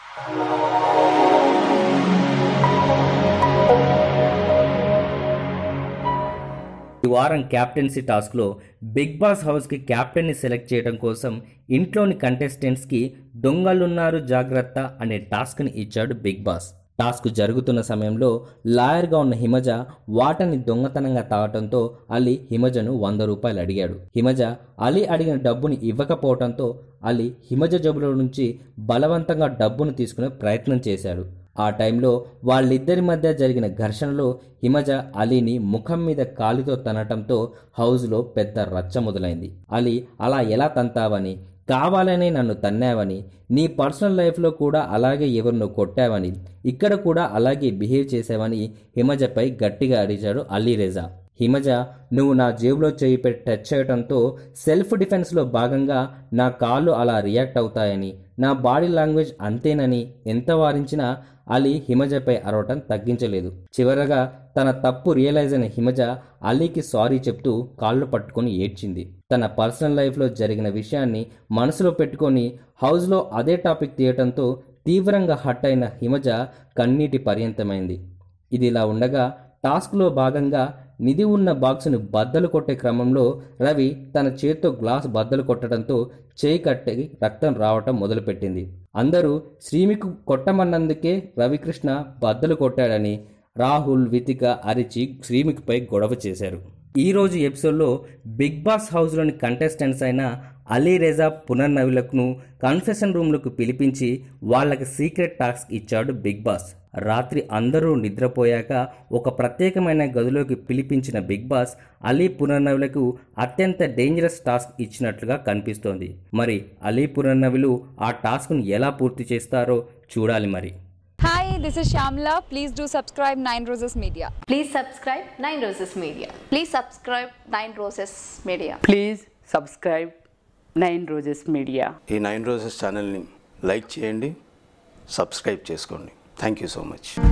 ఈ వారం క్యాప్టెన్సీ టాస్క్లో బిగ్ బాస్ హౌస్కి క్యాప్టెన్ని సెలెక్ట్ చేయడం కోసం ఇంట్లోని కంటెస్టెంట్స్కి దొంగలున్నారు జాగ్రత్త అనే టాస్క్ని ఇచ్చాడు బిగ్ బాస్ టాస్క్ జరుగుతున్న సమయంలో లాయర్గా ఉన్న హిమజ వాటని దొంగతనంగా తాగటంతో అలీ హిమజను వంద రూపాయలు అడిగాడు హిమజ అలీ అడిగిన డబ్బుని ఇవ్వకపోవడంతో అలీ హిమజ జబులో నుంచి బలవంతంగా డబ్బును తీసుకునే ప్రయత్నం చేశాడు ఆ టైంలో వాళ్ళిద్దరి మధ్య జరిగిన ఘర్షణలో హిమజ అలీని ముఖం మీద కాలితో తనటంతో హౌస్లో పెద్ద రచ్చ మొదలైంది అలీ అలా ఎలా తంతావని కావాలనే నన్ను తన్నావని నీ పర్సనల్ లైఫ్లో కూడా అలాగే ఎవరినో కొట్టావని ఇక్కడ కూడా అలాగే బిహేవ్ చేసావని హిమజపై గట్టిగా అడిగాడు అలీ రేజా హిమజ నువ్వు నా జేబులో చేయి పెట్టి టచ్ చేయడంతో సెల్ఫ్ డిఫెన్స్లో భాగంగా నా కాళ్ళు అలా రియాక్ట్ అవుతాయని నా బాడీ లాంగ్వేజ్ అంతేనని ఎంత వారించినా అలీ హిమజపై అరవటం తగ్గించలేదు చివరగా తన తప్పు రియలైజ్ అయిన హిమజ అలీకి సారీ చెప్తూ కాళ్ళు పట్టుకొని ఏడ్చింది తన పర్సనల్ లైఫ్లో జరిగిన విషయాన్ని మనసులో పెట్టుకొని హౌస్లో అదే టాపిక్ తీయటంతో తీవ్రంగా హట్ అయిన హిమజ కన్నీటి పర్యంతమైంది ఇది ఇలా ఉండగా టాస్క్లో భాగంగా నిధి ఉన్న బాక్సును బద్దలు కొట్టే క్రమంలో రవి తన చేత్తో గ్లాస్ బద్దలు కొట్టడంతో చేయి కట్టి రక్తం రావటం మొదలుపెట్టింది అందరూ శ్రీమికు కొట్టమన్నందుకే రవికృష్ణ బద్దలు కొట్టాడని రాహుల్ వితిక అరిచి శ్రీమిక్పై గొడవ చేశారు ఈ రోజు ఎపిసోడ్లో బిగ్ బాస్ హౌస్లోని కంటెస్టెంట్స్ అయిన అలీ రేజా పునర్నవిలకు కన్ఫెషన్ రూమ్లకు పిలిపించి వాళ్ళకి సీక్రెట్ టాస్క్ ఇచ్చాడు బిగ్ బాస్ రాత్రి అందరూ నిద్రపోయాక ఒక ప్రత్యేకమైన గదిలోకి పిలిపించిన బిగ్ బాస్ అలీ పునర్నవులకు అత్యంత డేంజరస్ టాస్క్ ఇచ్చినట్లుగా కనిపిస్తోంది మరి అలీ పునర్నవులు ఆ టాస్క్ను ఎలా పూర్తి చేస్తారో చూడాలి మరి Hi, this is Shamla. Please do subscribe Nine Roses Media. Please subscribe Nine Roses Media. Please subscribe Nine Roses Media. Please subscribe Nine Roses Media ఈ నైన్ రోజెస్ ఛానల్ని లైక్ చేయండి సబ్స్క్రైబ్ చేసుకోండి థ్యాంక్ యూ సో మచ్